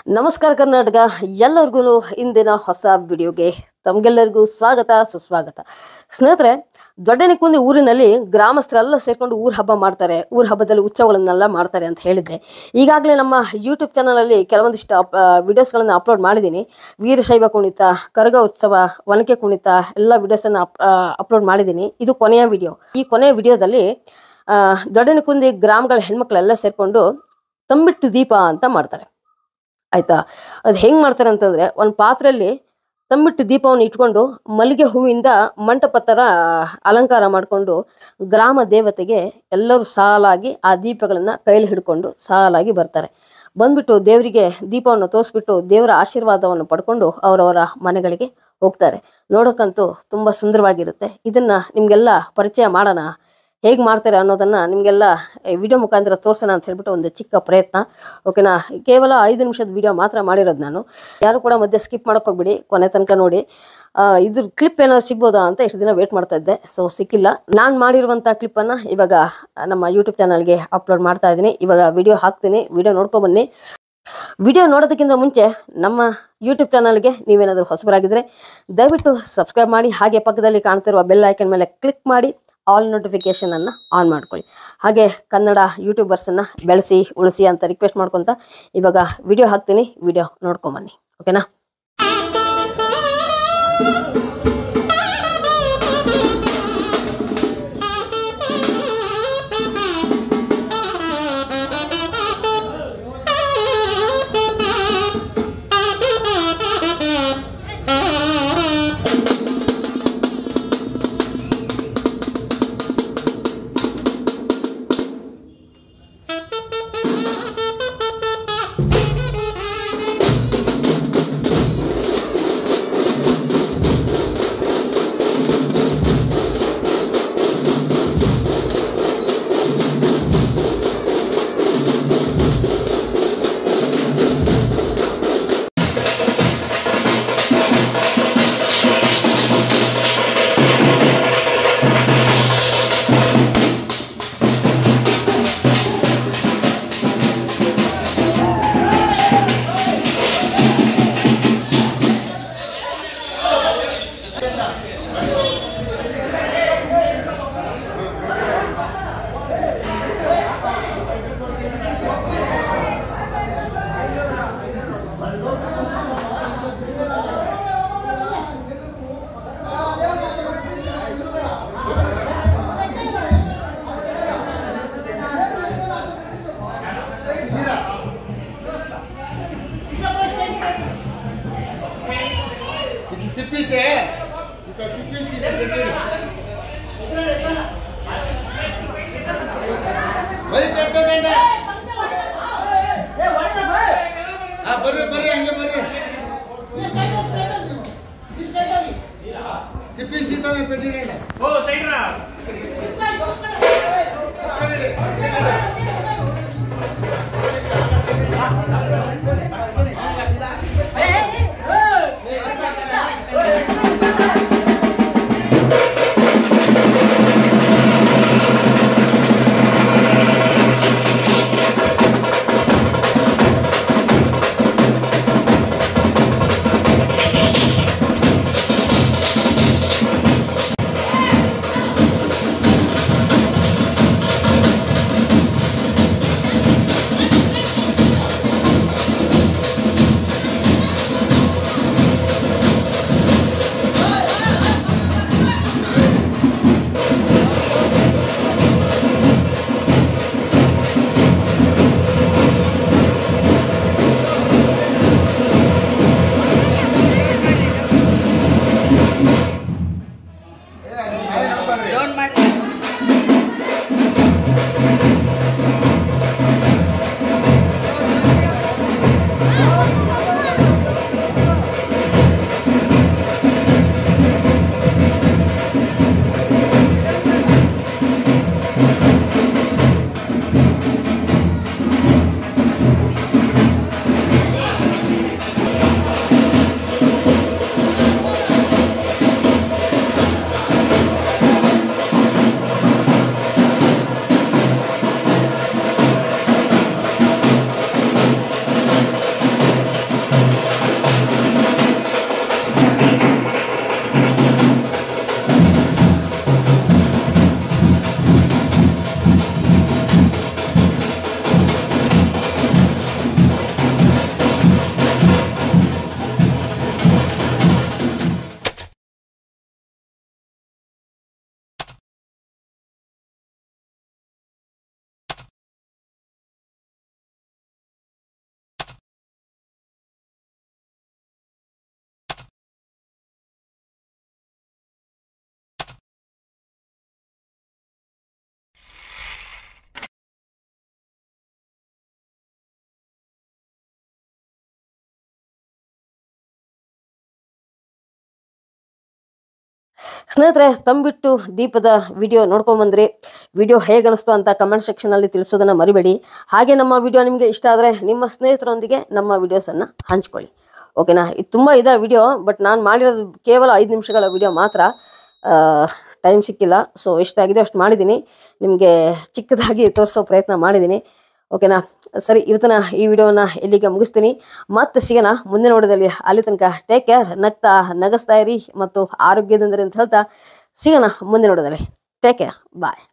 ನಮಸ್ಕಾರ ಕರ್ನಾಟಕ ಎಲ್ಲರಿಗೂ ಇಂದಿನ ಹೊಸ ವಿಡಿಯೋಗೆ ತಮಗೆಲ್ಲರಿಗೂ ಸ್ವಾಗತ ಸುಸ್ವಾಗತ ಸ್ನೇಹಿತರೆ ದೊಡ್ಡನೆಕುಂದಿ ಊರಿನಲ್ಲಿ ಗ್ರಾಮಸ್ಥರೆಲ್ಲ ಸೇರ್ಕೊಂಡು ಊರ ಹಬ್ಬ ಮಾಡ್ತಾರೆ ಊರ ಹಬ್ಬದಲ್ಲಿ ಉತ್ಸವಗಳನ್ನೆಲ್ಲ ಮಾಡ್ತಾರೆ ಅಂತ ಹೇಳಿದ್ದೆ ಈಗಾಗಲೇ ನಮ್ಮ ಯೂಟ್ಯೂಬ್ ಚಾನಲಲ್ಲಿ ಕೆಲವೊಂದಿಷ್ಟು ಅಪ್ ವಿಡಿಯೋಸ್ಗಳನ್ನು ಅಪ್ಲೋಡ್ ಮಾಡಿದ್ದೀನಿ ವೀರಶೈವ ಕುಣಿತ ಕರಗ ಉತ್ಸವ ಒನಕೆ ಕುಣಿತ ಎಲ್ಲ ವಿಡಿಯೋಸನ್ನು ಅಪ್ ಅಪ್ಲೋಡ್ ಮಾಡಿದ್ದೀನಿ ಇದು ಕೊನೆಯ ವಿಡಿಯೋ ಈ ಕೊನೆಯ ವಿಡಿಯೋದಲ್ಲಿ ಆ, ದೊಡ್ಡನೆಕುಂದಿ ಗ್ರಾಮಗಳ ಹೆಣ್ಮಕ್ಳೆಲ್ಲ ಸೇರ್ಕೊಂಡು ತಂಬಿಟ್ಟು ದೀಪ ಅಂತ ಮಾಡ್ತಾರೆ ಆಯ್ತಾ ಅದು ಹೆಂಗ್ ಮಾಡ್ತಾರೆ ಅಂತಂದ್ರೆ ಒಂದು ಪಾತ್ರೆಯಲ್ಲಿ ತಂಬಿಟ್ಟು ದೀಪವನ್ನು ಇಟ್ಕೊಂಡು ಮಲ್ಲಿಗೆ ಹೂವಿಂದ ಮಂಟಪ ಥರ ಅಲಂಕಾರ ಮಾಡಿಕೊಂಡು ಗ್ರಾಮ ದೇವತೆಗೆ ಎಲ್ಲರೂ ಸಾಲಾಗಿ ಆ ದೀಪಗಳನ್ನು ಕೈಲಿ ಹಿಡ್ಕೊಂಡು ಸಾಲಾಗಿ ಬರ್ತಾರೆ ಬಂದ್ಬಿಟ್ಟು ದೇವರಿಗೆ ದೀಪವನ್ನು ತೋರಿಸ್ಬಿಟ್ಟು ದೇವರ ಆಶೀರ್ವಾದವನ್ನು ಪಡ್ಕೊಂಡು ಅವರವರ ಮನೆಗಳಿಗೆ ಹೋಗ್ತಾರೆ ನೋಡೋಕ್ಕಂತೂ ತುಂಬ ಸುಂದರವಾಗಿರುತ್ತೆ ಇದನ್ನ ನಿಮಗೆಲ್ಲ ಪರಿಚಯ ಮಾಡೋಣ ಹೇಗೆ ಮಾಡ್ತಾರೆ ಅನ್ನೋದನ್ನ ನಿಮಗೆಲ್ಲ ವಿಡಿಯೋ ಮುಖಾಂತರ ತೋರ್ಸೋಣ ಅಂತ ಹೇಳ್ಬಿಟ್ಟು ಒಂದು ಚಿಕ್ಕ ಪ್ರಯತ್ನ ಓಕೆನಾ ಕೇವಲ ಐದು ನಿಮಿಷದ ವಿಡಿಯೋ ಮಾತ್ರ ಮಾಡಿರೋದು ನಾನು ಯಾರು ಕೂಡ ಮಧ್ಯೆ ಸ್ಕಿಪ್ ಮಾಡಕ್ ಹೋಗ್ಬಿಡಿ ಕೊನೆ ತನಕ ನೋಡಿ ಆ, ಇದ್ರ ಕ್ಲಿಪ್ ಏನಾದ್ರು ಸಿಗ್ಬೋದಾ ಅಂತ ಇಷ್ಟು ದಿನ ವೇಟ್ ಮಾಡ್ತಾ ಇದ್ದೆ ಸೊ ಸಿಕ್ಕಿಲ್ಲ ನಾನು ಮಾಡಿರುವಂಥ ಕ್ಲಿಪ್ಪನ್ನು ಇವಾಗ ನಮ್ಮ ಯೂಟ್ಯೂಬ್ ಚಾನಲ್ಗೆ ಅಪ್ಲೋಡ್ ಮಾಡ್ತಾ ಇದ್ದೀನಿ ಇವಾಗ ವಿಡಿಯೋ ಹಾಕ್ತೀನಿ ವಿಡಿಯೋ ನೋಡ್ಕೊಂಬನ್ನಿ ವಿಡಿಯೋ ನೋಡೋದಕ್ಕಿಂತ ಮುಂಚೆ ನಮ್ಮ ಯೂಟ್ಯೂಬ್ ಚಾನಲ್ಗೆ ನೀವೇನಾದರೂ ಹೊಸಬರಾಗಿದ್ದರೆ ದಯವಿಟ್ಟು ಸಬ್ಸ್ಕ್ರೈಬ್ ಮಾಡಿ ಹಾಗೆ ಪಕ್ಕದಲ್ಲಿ ಕಾಣ್ತಿರುವ ಬೆಲ್ ಐಕನ್ ಮೇಲೆ ಕ್ಲಿಕ್ ಮಾಡಿ ಆಲ್ ನೋಟಿಫಿಕೇಷನನ್ನು ಆನ್ ಮಾಡ್ಕೊಳ್ಳಿ ಹಾಗೆ ಕನ್ನಡ ಯೂಟ್ಯೂಬರ್ಸನ್ನು ಬೆಳೆಸಿ ಉಳಿಸಿ ಅಂತ ರಿಕ್ವೆಸ್ಟ್ ಮಾಡ್ಕೊತ ಇವಾಗ ವಿಡಿಯೋ ಹಾಕ್ತೀನಿ ವಿಡಿಯೋ ನೋಡ್ಕೊಂಬನ್ನಿ ಓಕೆನಾ ಇದು ತಿಪ್ಪಿಸಿ ಇದು ತಿಪ್ಪಿಸಿ ಬರೀ ಕರ್ತದಂಡ ಹಾ ಬರ್ರಿ ಬರ್ರಿ ಹಂಗೆ ಬರ್ರಿ ತಿಪ್ಪಿಸಿ ತಾನೆ ಪೆಟ್ಟಿಡಂಡ ಓ ಸೈಡ್ ¡Vamos! ಸ್ನೇಹಿತರೆ ತಂಬಿಟ್ಟು ದೀಪದ ವಿಡಿಯೋ ನೋಡ್ಕೊಂಬಂದ್ರಿ ವಿಡಿಯೋ ಹೇಗೆ ಅನಿಸ್ತು ಅಂತ ಕಮೆಂಟ್ ಸೆಕ್ಷನಲ್ಲಿ ತಿಳಿಸೋದನ್ನು ಮರಿಬೇಡಿ ಹಾಗೆ ನಮ್ಮ ವಿಡಿಯೋ ನಿಮಗೆ ಇಷ್ಟ ಆದರೆ ನಿಮ್ಮ ಸ್ನೇಹಿತರೊಂದಿಗೆ ನಮ್ಮ ವಿಡಿಯೋಸನ್ನು ಹಂಚ್ಕೊಳ್ಳಿ ಓಕೆನಾ ಇದು ತುಂಬ ಇದೆ ವಿಡಿಯೋ ಬಟ್ ನಾನು ಮಾಡಿರೋದು ಕೇವಲ ಐದು ನಿಮಿಷಗಳ ವಿಡಿಯೋ ಮಾತ್ರ ಟೈಮ್ ಸಿಕ್ಕಿಲ್ಲ ಸೊ ಎಷ್ಟಾಗಿದೆ ಅಷ್ಟು ಮಾಡಿದ್ದೀನಿ ನಿಮಗೆ ಚಿಕ್ಕದಾಗಿ ತೋರಿಸೋ ಪ್ರಯತ್ನ ಮಾಡಿದ್ದೀನಿ ಓಕೆನಾ ಸರಿ ಇವತ್ತಿನ ಈ ವಿಡಿಯೋನ ಇಲ್ಲಿಗೆ ಮುಗಿಸ್ತೀನಿ ಮತ್ತೆ ಸಿಗೋಣ ಮುಂದಿನ ನೋಡೋದಲ್ಲಿ ಅಲ್ಲಿ ತನಕ ಟೇಕ್ ಕೇರ್ ನಗ್ತಾ ನಗಸ್ತಾ ಇರಿ ಮತ್ತು ಆರೋಗ್ಯದಿಂದರಿ ಅಂತ ಹೇಳ್ತಾ ಸಿಗೋಣ ಮುಂದಿನ ನೋಡೋದಲ್ಲಿ ಟೇಕ್ ಕೇರ್ ಬಾಯ್